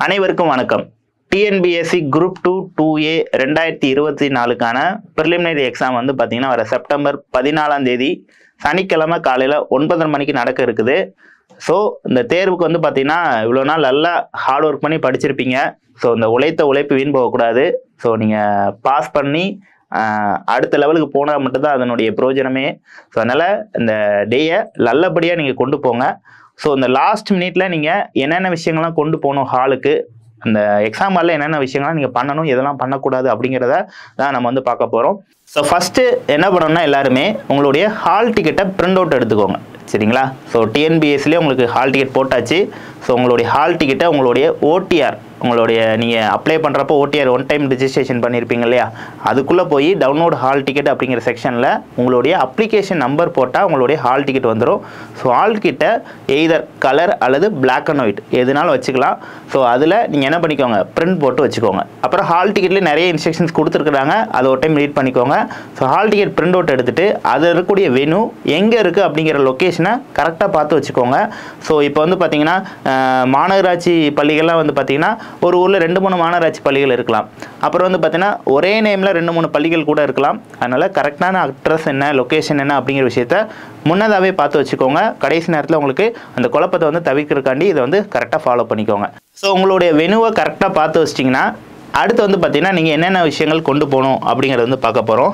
அனைவருக்கும் வணக்கம் TNPSC group two two A ரெண்டாயிரத்தி இருபத்தி நாலுக்கான ப்ரிலிமினரி எக்ஸாம் வந்து பார்த்தீங்கன்னா வர செப்டம்பர் பதினாலாம் தேதி சனிக்கிழமை காலையில் ஒன்பதரை மணிக்கு நடக்க இருக்குது ஸோ இந்த தேர்வுக்கு வந்து பார்த்தீங்கன்னா இவ்வளோ நாள் நல்லா ஹார்ட் ஒர்க் பண்ணி படிச்சிருப்பீங்க ஸோ இந்த உழைத்த உழைப்பு வீண் போகக்கூடாது ஸோ நீங்கள் பாஸ் பண்ணி ஆஹ், அடுத்த லெவலுக்கு போனால் மட்டும்தான் அதனுடைய பிரயோஜனமே ஸோ அதனால் இந்த டேயை நல்லபடியாக நீங்கள் கொண்டு போங்க ஸோ இந்த லாஸ்ட் மினிட்ல நீங்கள் என்னென்ன விஷயங்கள்லாம் கொண்டு போகணும் ஹாலுக்கு அந்த எக்ஸாம் ஹாலில் என்னென்ன விஷயங்கள்லாம் நீங்கள் பண்ணணும் எதெல்லாம் பண்ணக்கூடாது அப்படிங்கிறத தான் நம்ம வந்து பார்க்க போகிறோம் ஸோ ஃபஸ்ட்டு என்ன பண்ணணும்னா எல்லாருமே உங்களுடைய ஹால் டிக்கெட்டை பிரிண்ட் அவுட் எடுத்துக்கோங்க சரிங்களா ஸோ டிஎன்பிஎஸ்லேயே உங்களுக்கு ஹால் டிக்கெட் போட்டாச்சு ஸோ உங்களுடைய ஹால் டிக்கெட்டை உங்களுடைய ஓடிஆர் உங்களுடைய நீங்கள் அப்ளை பண்ணுறப்போ ஓடிஆர் ஒன் டைம் ரிஜிஸ்ட்ரேஷன் பண்ணியிருப்பீங்க இல்லையா அதுக்குள்ளே போய் டவுன்லோட் ஹால் டிக்கெட் அப்படிங்கிற செக்ஷனில் உங்களுடைய அப்ளிகேஷன் நம்பர் போட்டால் உங்களுடைய ஹால் டிக்கெட் வந்துடும் ஸோ ஹால் டிக்கெட்டை எய்தர் கலர் அல்லது Black அண்ட் ஒயிட் எதுனாலும் வச்சுக்கலாம் ஸோ அதில் நீங்கள் என்ன பண்ணிக்கோங்க பிரிண்ட் போட்டு வச்சுக்கோங்க அப்புறம் ஹால் டிக்கெட்லேயே நிறைய இன்ஸ்ட்ரக்ஷன்ஸ் கொடுத்துருக்குறாங்க அதை ஒரு டைம் ரீட் பண்ணிக்கோங்க so hall ticket print out எடுத்துகிட்டு அதில் இருக்கக்கூடிய வெனு எங்கே இருக்குது அப்படிங்கிற லொக்கேஷனை கரெக்டாக பார்த்து வச்சுக்கோங்க ஸோ இப்போ வந்து பார்த்தீங்கன்னா அஹ், மாநகராட்சி பள்ளிகள்லாம் வந்து பார்த்தீங்கன்னா ஒரு ஊரில் ரெண்டு மூணு மாநகராட்சி பள்ளிகள் இருக்கலாம் அப்புறம் வந்து பார்த்தீங்கன்னா ஒரே நேமில் ரெண்டு மூணு பள்ளிகள் கூட இருக்கலாம் அதனால் கரெக்டான அட்ரஸ் என்ன லொக்கேஷன் என்ன அப்படிங்கிற விஷயத்த முன்னதாகவே பார்த்து வச்சுக்கோங்க கடைசி நேரத்தில் உங்களுக்கு அந்த குழப்பத்தை வந்து தவிர்க்கிறதுக்காண்டி இதை வந்து கரெக்டாக ஃபாலோ பண்ணிக்கோங்க ஸோ உங்களுடைய வெனுவை கரெக்டாக பார்த்து வச்சிட்டிங்கன்னா அடுத்து வந்து பார்த்தீங்கன்னா நீங்கள் என்னென்ன விஷயங்கள் கொண்டு போகணும் அப்படிங்கிறத வந்து பார்க்க போகிறோம்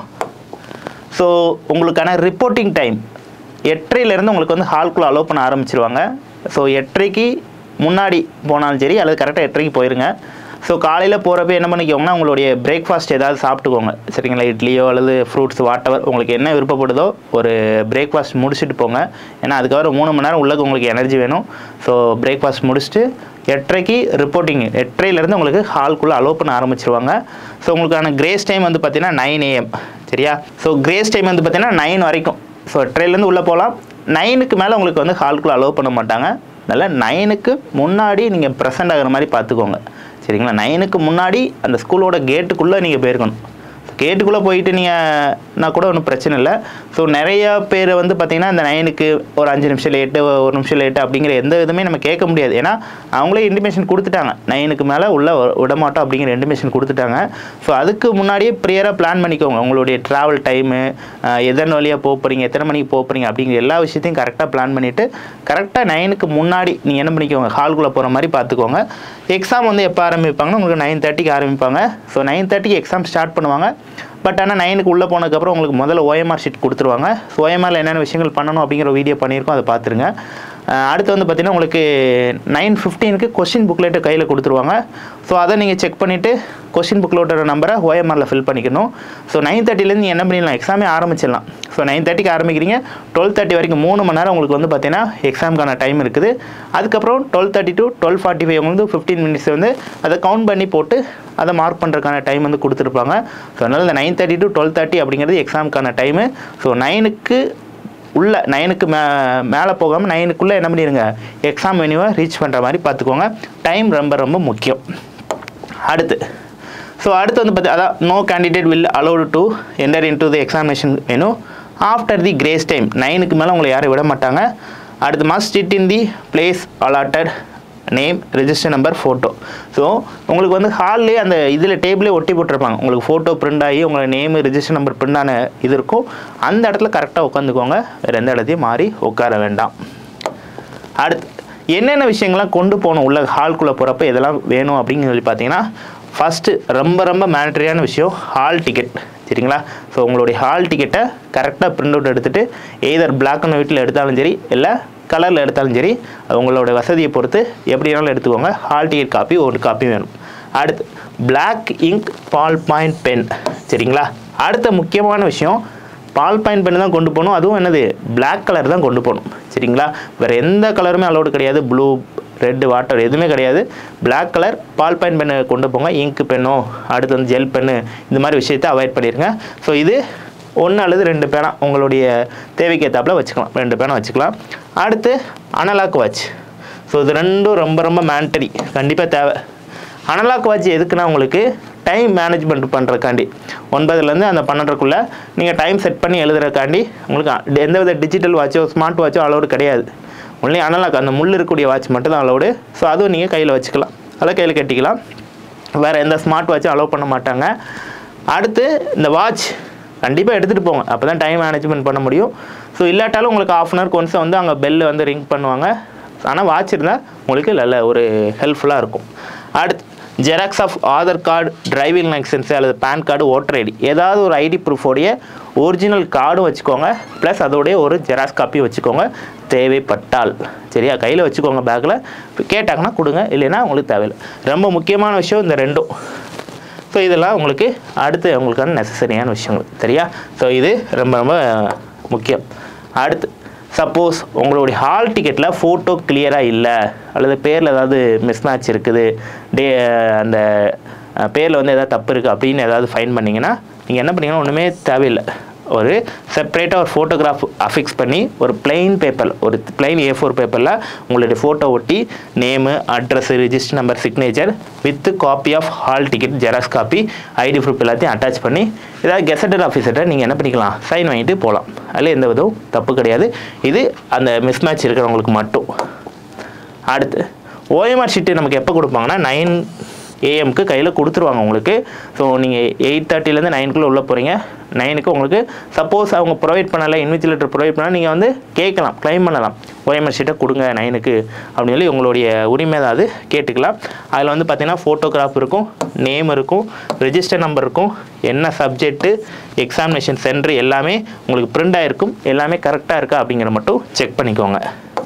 ஸோ உங்களுக்கான ரிப்போர்ட்டிங் டைம் எட்டரையிலேருந்து உங்களுக்கு வந்து ஹால்குள்ளே அலோவ் பண்ண ஆரம்பிச்சிருவாங்க ஸோ எட்டரைக்கு முன்னாடி போனாலும் சரி அல்லது கரெக்டாக எட்டரைக்கு போயிருங்க ஸோ காலையில் போகிறப்ப என்ன பண்ணிக்கோங்கன்னா உங்களுடைய பிரேக்ஃபாஸ்ட் ஏதாவது சாப்பிட்டுக்கோங்க சரிங்களா இட்லியோ அல்லது ஃப்ரூட்ஸ் வாட்டவர் உங்களுக்கு என்ன விருப்பப்படுதோ ஒரு பிரேக்ஃபாஸ்ட் முடிச்சுட்டு போங்க ஏன்னா அதுக்கப்புறம் மூணு மணி நேரம் உள்ளக்கு உங்களுக்கு எனர்ஜி வேணும் ஸோ பிரேக்ஃபாஸ்ட் முடிச்சுட்டு எட்டரைக்கு ரிப்போர்ட்டிங் எட்டரையிலேருந்து உங்களுக்கு ஹால்குள்ளே அலோவ் பண்ண ஆரம்பிச்சிருவாங்க ஸோ உங்களுக்கான கிரேஸ் டைம் வந்து பார்த்தீங்கன்னா நைன் ஏஎம் சரியா ஸோ கிரேஸ் டைம் வந்து பார்த்தீங்கன்னா நைன் வரைக்கும் ஸோ எட்டரைலேருந்து உள்ளே போகலாம் நைனுக்கு மேலே உங்களுக்கு வந்து ஹால்குள்ளே அலோவ் பண்ண மாட்டாங்க அதனால் நைனுக்கு முன்னாடி நீங்கள் ப்ரெசென்ட் ஆகிற மாதிரி பார்த்துக்கோங்க சரிங்களா நைனுக்கு முன்னாடி அந்த ஸ்கூலோட கேட்டுக்குள்ளே நீங்கள் போயிருக்கணும் கேட்டுக்குள்ளே போயிட்டு நீங்கள் நான் கூட ஒன்றும் பிரச்சனை இல்லை ஸோ நிறைய பேர் வந்து பார்த்திங்கன்னா இந்த நைனுக்கு ஒரு அஞ்சு நிமிஷம் லேட்டு ஒரு நிமிஷம் லேட்டு அப்படிங்கிற எந்த விதமே நம்ம கேட்க முடியாது ஏன்னா அவங்களே இன்டிமேஷன் கொடுத்துட்டாங்க நைனுக்கு மேலே உள்ள விடமாட்டோம் அப்படிங்கிற இன்டிமேஷன் கொடுத்துட்டாங்க ஸோ அதுக்கு முன்னாடியே ப்ரியராக பிளான் பண்ணிக்கோங்க உங்களுடைய ட்ராவல் டைமு எதன் வழியாக போக போகிறீங்க எத்தனை மணிக்கு போக போகிறீங்க அப்படிங்கிற எல்லா விஷயத்தையும் கரெக்டாக பிளான் பண்ணிவிட்டு கரெக்டாக நைனுக்கு முன்னாடி நீங்கள் என்ன பண்ணிக்கோங்க ஹால்குள்ளே போகிற மாதிரி பார்த்துக்கோங்க எக்ஸாம் வந்து எப்போ ஆரம்பிப்பாங்கன்னா உங்களுக்கு நைன் தேர்ட்டிக்கு ஆரம்பிப்பாங்க ஸோ நைன் தேர்ட்டிக்கு எக்ஸாம் ஸ்டார்ட் பண்ணுவாங்க பட் ஆனால் நைனுக்கு உள்ளே போனதுக்கப்புறம் உங்களுக்கு முதல்ல ஓஎம்ஆர் ஷீட் கொடுத்துருவாங்க ஸோ ஓஎம்ஆரில் என்னென்ன விஷயங்கள் பண்ணணும் அப்படிங்கிற வீடியோ பண்ணியிருக்கோம் அதை பார்த்துருங்க அஹ் அடுத்து வந்து பார்த்தீங்கன்னா உங்களுக்கு நைன் ஃபிஃப்டீனுக்கு கொஷின் புக்லெட்டு கையில் கொடுத்துருவாங்க ஸோ அதை நீங்கள் செக் பண்ணிவிட்டு கொஷின் புக்லெட்டோட நம்பரை ஓஎம்ஆரில் ஃபில் பண்ணிக்கணும் ஸோ நைன் தேர்ட்டிலேருந்து நீங்கள் என்ன பண்ணிடலாம் எக்ஸாமே ஆரம்பிச்சிடலாம் ஸோ நைன் தேர்ட்டிக்கு ஆரம்பிக்கிறீங்க டுவெல் தேர்ட்டி வரைக்கும் மூணு மணி நேரம் உங்களுக்கு வந்து பார்த்தீங்கன்னா எக்ஸாமுக்கான டைம் இருக்குது அதுக்கப்புறம் twelve thirty to twelve forty five உங்களுக்கு ஃபிஃப்டீன் மினிட்ஸ் வந்து அதை கவுண்ட் பண்ணி போட்டு அதை மார்க் பண்ணுறதுக்கான டைம் வந்து கொடுத்துருப்பாங்க ஸோ அதனால் இந்த nine thirty to twelve thirty அப்படிங்கிறது எக்ஸாமுக்கான டைமு ஸோ நைனுக்கு உள்ள நைனுக்கு மே மேலே போகாமல் நைனுக்குள்ளே என்ன பண்ணிடுங்க எக்ஸாம் வெனியூவை ரீச் பண்ணுற மாதிரி பார்த்துக்கோங்க டைம் ரொம்ப ரொம்ப முக்கியம் அடுத்து ஸோ அடுத்து வந்து பார்த்தி அதான் no candidate will allowed to enter into the examination வேணும் ஆஃப்டர் தி கிரேஸ் டைம் நைனுக்கு மேலே உங்களை யாரும் விட மாட்டாங்க அடுத்து must it in the place allotted name register number photo so உங்களுக்கு வந்து ஹால்லேயே அந்த இதில் டேபிளே ஒட்டி போட்டிருப்பாங்க உங்களுக்கு ஃபோட்டோ பிரிண்ட் ஆகி உங்களை நேம் ரெஜிஸ்டர் நம்பர் பிரிண்ட் ஆன இது இருக்கும் அந்த இடத்துல கரெக்டாக உட்காந்துக்கோங்க வேறு எந்த இடத்தையும் மாறி உட்கார வேண்டாம் அடுத்து என்னென்ன விஷயங்கள்லாம் கொண்டு போகணும் உள்ள ஹால்குள்ளே போகிறப்ப இதெல்லாம் வேணும் அப்படின்னு சொல்லி பார்த்தீங்கன்னா ஃபஸ்ட்டு ரொம்ப ரொம்ப மேண்டரியான விஷயம் ஹால் டிக்கெட் சரிங்களா ஸோ உங்களுடைய ஹால் டிக்கெட்டை கரெக்டாக பிரிண்ட் அவுட் எடுத்துகிட்டு எய்தர் Black அண்ட் ஒயிட்டில் எடுத்தாலும் சரி இல்லை கலரில் எடுத்தாலும் சரி அது உங்களோட வசதியை பொறுத்து எப்படி வேணாலும் எடுத்துக்கோங்க ஹால் டிக்கெட் காப்பி ஒரு காப்பி வேணும் அடுத்து Black ink ball point pen சரிங்களா அடுத்த முக்கியமான விஷயம் பால் பாயிண்ட் பென் தான் கொண்டு போகணும் அதுவும் என்னது Black கலர் தான் கொண்டு போகணும் சரிங்களா வேறு எந்த கலருமே அலோடு கிடையாது ப்ளூ ரெட் வாட்டர் எதுவுமே கிடையாது Black கலர் பால் பாயிண்ட் பெண்ணை கொண்டு போங்க இங்க் பென்னோ அடுத்து வந்து ஜெல் பென்னு இந்த மாதிரி விஷயத்தை அவாய்ட் பண்ணிடுங்க ஸோ இது ஒன்று அல்லது ரெண்டு பேனா உங்களுடைய தேவைக்கு ஏற்றாப்புல வச்சுக்கலாம் ரெண்டு பேனா வச்சுக்கலாம் அடுத்து அனலாக் வாட்ச் ஸோ இது ரெண்டும் ரொம்ப ரொம்ப மேண்டரி கண்டிப்பாக தேவை அனலாக் வாட்ச் எதுக்குன்னா உங்களுக்கு டைம் மேனேஜ்மெண்ட் பண்ணுறக்காண்டி ஒன்பதுலேருந்து அந்த பன்னெண்டுக்குள்ளே நீங்கள் டைம் செட் பண்ணி எழுதுறக்காண்டி உங்களுக்கு அ- எந்தவித டிஜிட்டல் வாட்சோ ஸ்மார்ட் வாட்சோ அலோடு கிடையாது ஒன்லி அனலாக் அந்த முள் இருக்கக்கூடிய வாட்ச் மட்டும் தான் அலோடு ஸோ அதுவும் நீங்கள் கையில் வச்சுக்கலாம் அதெல்லாம் கையில் கட்டிக்கலாம் வேறு எந்த ஸ்மார்ட் வாட்சும் அலோவ் பண்ண மாட்டாங்க அடுத்து இந்த வாட்ச் கண்டிப்பாக எடுத்துகிட்டு போங்க அப்போ தான் டைம் மேனேஜ்மெண்ட் பண்ண முடியும் ஸோ இல்லாட்டாலும் உங்களுக்கு ஆஃப் அன் ஹவர் ஒன்ஸ் வந்து அங்கே பெல்லு வந்து ரிங் பண்ணுவாங்க ஆனால் வாட்ச் இருந்தால் உங்களுக்கு நல்ல ஒரு ஹெல்ப்ஃபுல்லாக இருக்கும் அடுத்து xerox of Aadhaar card driving licence அல்லது பேன் கார்டு ஓட்டர் ஐடி ஏதாவது ஒரு ஐடி ப்ரூஃபோடைய ஒரிஜினல் கார்டும் வச்சுக்கோங்க ப்ளஸ் அதோடைய ஒரு ஜெராக்ஸ் காப்பி வச்சுக்கோங்க தேவைப்பட்டால் சரியா கையில் வச்சுக்கோங்க பேக்கில் கேட்டாங்கன்னா கொடுங்க இல்லைன்னா உங்களுக்கு தேவையில்லை ரொம்ப முக்கியமான விஷயம் இந்த ரெண்டும் ஸோ இதெல்லாம் உங்களுக்கு அடுத்து உங்களுக்கான நெசசரியான விஷயங்கள் சரியா ஸோ இது ரொம்ப ரொம்ப முக்கியம் அடுத்து சப்போஸ் உங்களுடைய ஹால் டிக்கெட்டில் ஃபோட்டோ கிளியராக இல்லை அல்லது பேரில் ஏதாவது மிஸ் மேட்ச் இருக்குது டே அந்த பேரில் வந்து ஏதாவது தப்பு இருக்குது அப்படின்னு ஏதாவது ஃபைன் பண்ணிங்கன்னா நீங்கள் என்ன பண்ணீங்கன்னா ஒன்றுமே தேவையில்லை ஒரு செப்பரேட்டாக ஒரு ஃபோட்டோகிராஃப் அஃபிக்ஸ் பண்ணி ஒரு பிளெயின் பேப்பர் ஒரு பிளெயின் ஏ ஃபோர் பேப்பரில் உங்களுடைய ஃபோட்டோ ஒட்டி name address register number signature with copy of hall ticket xerox copy ID proof எல்லாத்தையும் அட்டாச் பண்ணி ஏதாவது கெசட்டட் ஆஃபீஸர்கிட்ட நீங்கள் என்ன பண்ணிக்கலாம் சைன் வாங்கிட்டு போகலாம் அதில் எந்த விதவும் தப்பு கிடையாது இது அந்த மிஸ் மேட்ச் இருக்கிறவங்களுக்கு மட்டும் அடுத்து ஓஎம்ஆர் ஷீட்டு நமக்கு எப்போ கொடுப்பாங்கன்னா நைன் ஏஎம்க்கு கையில் கொடுத்துருவாங்க உங்களுக்கு ஸோ நீங்கள் எயிட் தேர்ட்டிலேருந்து நைனுக்குள்ளே உள்ளே போகிறீங்க நைனுக்கு உங்களுக்கு சப்போஸ் அவங்க ப்ரொவைட் பண்ணலை இன்விஜிலேட்டர் ப்ரொவைட் பண்ணால் நீங்கள் வந்து கேட்கலாம் க்ளைம் பண்ணலாம் ஓஎம்ஆர் ஷீட்டை கொடுங்க நைனுக்கு அப்படின்னு சொல்லி உங்களுடைய உரிமை தான் அது கேட்டுக்கலாம் அதில் வந்து பார்த்தீங்கன்னா ஃபோட்டோகிராஃப் இருக்கும் நேம் இருக்கும் ரெஜிஸ்டர் நம்பர் இருக்கும் என்ன சப்ஜெக்ட்டு எக்ஸாமினேஷன் சென்டர் எல்லாமே உங்களுக்கு பிரிண்ட் ஆகிருக்கும் எல்லாமே கரெக்டாக இருக்கா அப்படிங்கிற மட்டும் செக் பண்ணிக்கோங்க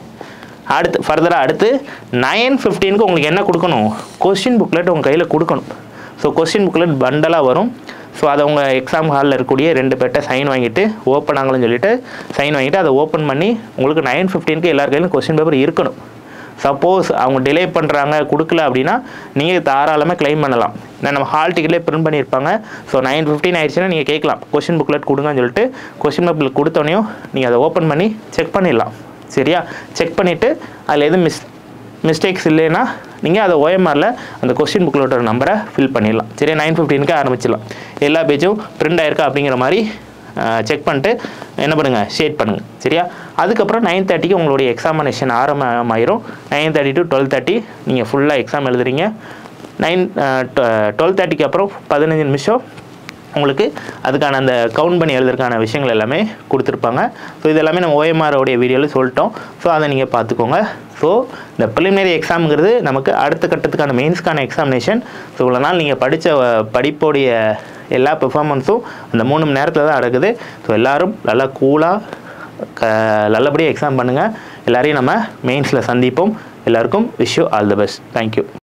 அடுத்து ஃபர்தராக அடுத்து நைன் ஃபிஃப்டீனுக்கு உங்களுக்கு என்ன கொடுக்கணும் கொஸ்டின் புக்லெட் உங்கள் கையில் கொடுக்கணும் ஸோ கொஸ்டின் புக்லெட் பண்டலாக வரும் ஸோ அதை உங்கள் எக்ஸாம் ஹாலில் இருக்கக்கூடிய ரெண்டு பேர்ட்ட சைன் வாங்கிட்டு ஓப்பன் ஆகலன்னு சொல்லிட்டு சைன் வாங்கிட்டு அதை ஓப்பன் பண்ணி உங்களுக்கு நைன் ஃபிஃப்டீனுக்கு எல்லார் கையிலும் கொஸ்டின் பேப்பர் இருக்கணும் சப்போஸ் அவங்க டிலே பண்ணுறாங்க கொடுக்கல அப்படின்னா நீங்கள் தாராளமாக க்ளைம் பண்ணலாம் ஏன்னா நம்ம ஹால் டிக்கெட்லேயே பிரிண்ட் பண்ணியிருப்பாங்க ஸோ நைன் ஃபிஃப்டின் ஆயிடுச்சுன்னா நீங்கள் கேட்கலாம் கொஸ்டின் புக்லெட் கொடுங்கன்னு சொல்லிட்டு கொஸ்டின் பேப்பர் கொடுத்தோனையும் நீங்கள் அதை ஓப்பன் பண்ணி செக் பண்ணிடலாம் சரியா செக் பண்ணிவிட்டு அதில் எதுவும் மிஸ் மிஸ்டேக்ஸ் இல்லைன்னா நீங்கள் அதை ஓஎம்ஆரில் அந்த கொஸ்டின் புக்லோட நம்பரை ஃபில் பண்ணிடலாம் சரியா நைன் ஃபிஃப்டீனுக்கு ஆரம்பிச்சிடலாம் எல்லா பேஜும் பிரிண்ட் ஆயிருக்கா அப்படிங்கிற மாதிரி செக் பண்ணிட்டு என்ன பண்ணுங்கள் ஷேட் பண்ணுங்கள் சரியா அதுக்கப்புறம் நைன் தேர்ட்டிக்கு உங்களுடைய எக்ஸாமினேஷன் ஆரம்பமாயிரும் nine thirty to twelve thirty நீங்கள் ஃபுல்லாக எக்ஸாம் எழுதுறீங்க நைன் டுவெல் தேர்ட்டிக்கு அப்புறம் பதினஞ்சு நிமிஷம் உங்களுக்கு அதுக்கான அந்த கவுண்ட் பண்ணி எழுதுறதுக்கான விஷயங்கள் எல்லாமே கொடுத்துருப்பாங்க ஸோ இது எல்லாமே நம்ம OMR உடைய வீடியோவில் சொல்லிட்டோம் ஸோ அதை நீங்கள் பார்த்துக்கோங்க ஸோ இந்த ப்ரிலிமினரி எக்ஸாமுங்கிறது நமக்கு அடுத்த கட்டத்துக்கான மெயின்ஸ்க்கான எக்ஸாமினேஷன் ஸோ இவ்வளோ நாள் நீங்கள் படித்த படிப்போடைய எல்லா பெர்ஃபார்மன்ஸும் அந்த மூணு மணி நேரத்தில் தான் நடக்குது ஸோ எல்லோரும் நல்லா கூலாக க நல்லபடியாக எக்ஸாம் பண்ணுங்கள் எல்லாரையும் நம்ம மெயின்ஸில் சந்திப்போம் எல்லாருக்கும் wish you all the best thank you